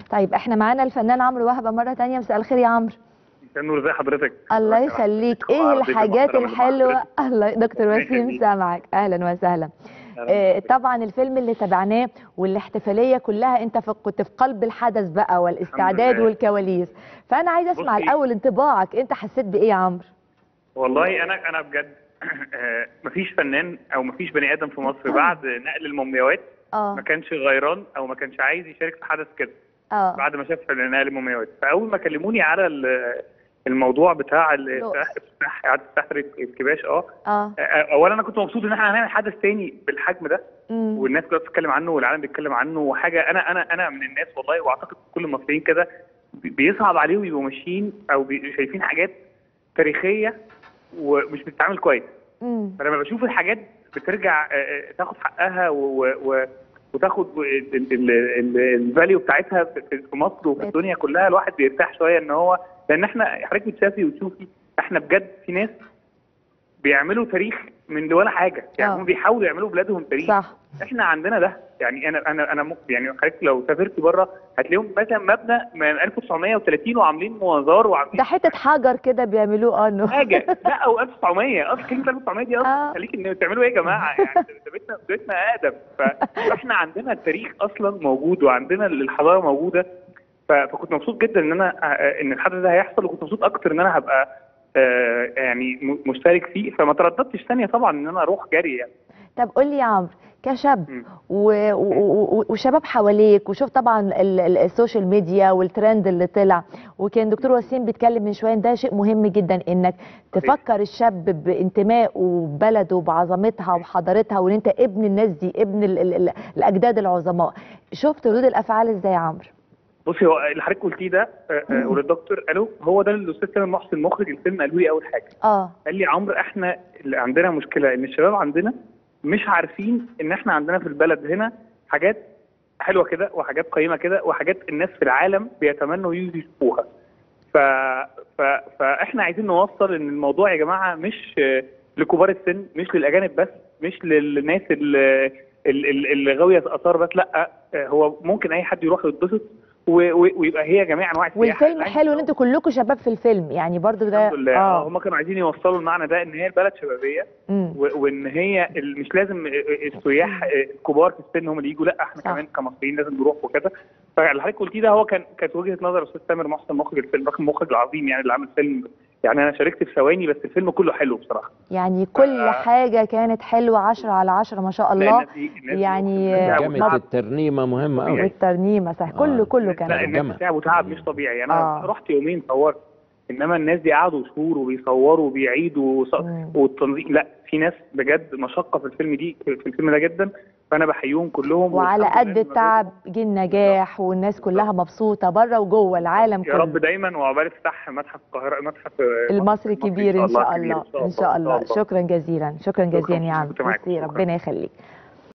طيب احنا معانا الفنان عمرو وهبه مره تانية مساء الخير يا عمرو مساء النور ازي حضرتك الله يخليك ايه وعرضيك الحاجات المحترمة الحلوه لحضرتك. الله دكتور ربنا وسيم يخليك. سامعك اهلا وسهلا أهلاً آه، بك. طبعا الفيلم اللي تابعناه والاحتفاليه كلها انت في كنت في قلب الحدث بقى والاستعداد لله. والكواليس فانا عايزه اسمع بصي. الاول انطباعك انت حسيت بايه يا عمرو والله انا انا بجد آه، مفيش فنان او مفيش بني ادم في مصر بعد نقل المومياوات اه ما كانش غيران او ما كانش عايز يشارك في حدث كده اه بعد ما شاف نقل المومياوات فاول ما كلموني على ال- الموضوع بتاع ال- الرقص. افتتاح اعاده افتتاح الكباش اه اه آه، اولا انا كنت مبسوط ان احنا هنعمل حدث تاني بالحجم ده مم. والناس كلها بتتكلم عنه والعالم بيتكلم عنه وحاجه انا انا انا من الناس والله واعتقد كل المصريين كده بي- بيصعب عليهم يبقوا ماشيين او بي- شايفين حاجات تاريخيه ومش بتتعامل كويس مم. فلما بشوف الحاجات بترجع آه، آه، تاخد حقها و- و- و- وتاخد الفاليو بتاعتها في- في في مصر وفي الدنيا كلها الواحد بيرتاح شويه ان هو لان احنا حضرتك بتشافي وتشوفي احنا بجد في ناس بيعملوا تاريخ من ولا حاجه يعني آه. هم بيحاولوا يعملوا بلادهم تاريخ صح احنا عندنا ده يعني انا انا انا ممكن يعني حضرتك لو سافرت بره هتلاقيهم مثلا مبنى من 1930 وعاملين مزار وعاملين ده حته حجر كده بيعملوه اه انه حاجه لا او 1900 اصلا كلمه 1900 دي آه. اصلا تخليك ان بتعملوا ايه يا جماعه يعني ده بيتنا بيتنا اقدم ف- فاحنا عندنا التاريخ اصلا موجود وعندنا الحضاره موجوده ف- فكنت مبسوط جدا ان انا آه، ان الحدث ده هيحصل وكنت مبسوط اكتر ان انا هبقى آه، يعني م- مشترك فيه فما ترددتش ثانيه طبعا ان انا اروح جري يعني طب قول لي يا عمرو كشاب مم. و... و... و... وشباب حواليك وشوف طبعا ال... ال- السوشيال ميديا والترند اللي طلع وكان دكتور وسيم بيتكلم من شويه إن ده شيء مهم جدا انك تفكر الشاب بانتمائه وبلده وبعظمتها وحضارتها وان انت ابن الناس دي ابن ال... ال... ال... الاجداد العظماء شفت ردود الافعال ازاي يا عمرو بصي هو اللي حضرتك قلتيه ده آه، آه، وللدكتور قالوا هو ده اللي الاستاذ تامر محسن مخرج الفيلم قالوا لي اول حاجه اه قال لي عمرو احنا اللي عندنا مشكله ان الشباب عندنا مش عارفين ان احنا عندنا في البلد هنا حاجات حلوه كده وحاجات قيمه كده وحاجات الناس في العالم بيتمنوا يجوا يشوفوها ف... ف... فاحنا عايزين نوصل ان الموضوع يا جماعه مش آه، لكبار السن مش للاجانب بس مش للناس اللي, اللي اللي غاويه اثار بس لا آه، هو ممكن اي حد يروح يتبسط و... و... ويبقى هي جميع انواع السياحه والفيلم حلو ان انتوا كلكم شباب في الفيلم يعني برضو ده الحمد لله اه هم كانوا عايزين يوصلوا المعنى ده ان هي البلد شبابيه مم. و- وان هي ال- مش لازم السياح الكبار في السن هم اللي يجوا لا احنا صح. كمان كمصريين لازم نروح وكده فاللي حضرتك قلتيه ده هو كان كانت وجهه نظر الاستاذ تامر محسن مخرج الفيلم رقم مخرج العظيم يعني اللي عامل فيلم يعني انا شاركت في ثواني بس الفيلم كله حلو بصراحه يعني كل آه. حاجه كانت حلوه 10 على 10 ما شاء لأن الله الناس دي- الناس دي يعني تعب جامد وتعب. الترنيمه مهمه قوي والترنيمه صح كله آه. كله لا كان ترجمة. الناس تعب وتعب مش طبيعي انا آه. رحت يومين صورت انما الناس دي قعدوا شهور وبيصوروا وبيعيدوا وص- مم. والتنظيم لا في ناس بجد مشقه في الفيلم دي في الفيلم ده جدا فانا بحييهم كلهم وعلى والحمد قد لله التعب جه النجاح والناس كلها مبسوطه بره وجوه العالم يا رب كله دايما وعقبال افتح متحف القاهره متحف المصري الكبير ان شاء كبير الله ان شاء الله شكرا جزيلا شكرا جزيلا يا عم كنت معاكم. ميرسي شكراً. ربنا يخليك